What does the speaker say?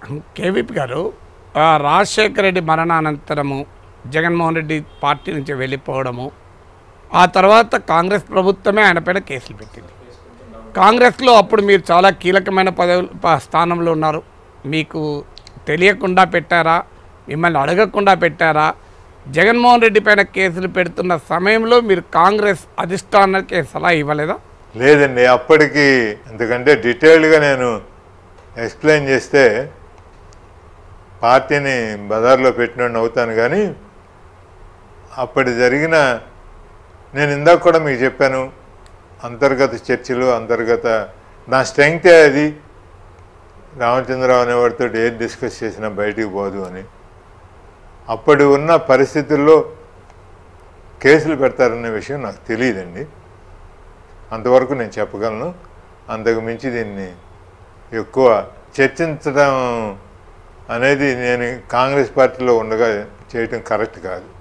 KVP గారు ఆ, రాజశేఖర రెడ్డి మరణానంతరము జగన్మోహన్ రెడ్డి పార్టీ నుంచి వెళ్ళిపోవడము ఆ తర్వాత కాంగ్రెస్ ప్రభుత్వమే ఆయన పైన కేసులు పెట్టింది కాంగ్రెస్లో అప్పుడు మీరు చాలా కీలకమైన పదవి ప- స్థానంలో ఉన్నారు మీకు తెలియకుండా పెట్టారా మిమ్మల్ని అడగకుండా పెట్టారా జగన్మోహన్ రెడ్డి పైన కేసులు పెడుతున్న సమయంలో మీరు కాంగ్రెస్ అధిష్టానానికి సలహా ఇవ్వలేదా లేదండి అప్పటికి ఎందుకంటే డీటెయిల్డ్గా నేను ఎక్స్ప్లెయిన్ చేస్తే పార్టీని బజార్లో పెట్టినట్టు అవుతాను కానీ అప్పటి జరిగిన నేను ఇందాక కూడా మీకు చెప్పాను అంతర్గత చర్చలు అంతర్గత నా స్ట్రెంగ్తే అది రామచంద్రరావు అనేవాడితో ఏది డిస్కస్ చేసినా బయటికి పోదు అని అప్పటి ఉన్న పరిస్థితుల్లో కేసులు పెడతారనే విషయం నాకు తెలియదండి అంతవరకు నేను చెప్పగలను అంతకు మించి దీన్ని ఎక్కువ చర్చించడం అనేది నేను కాంగ్రెస్ పార్టీలో ఉండగా చేయటం కరెక్ట్ కాదు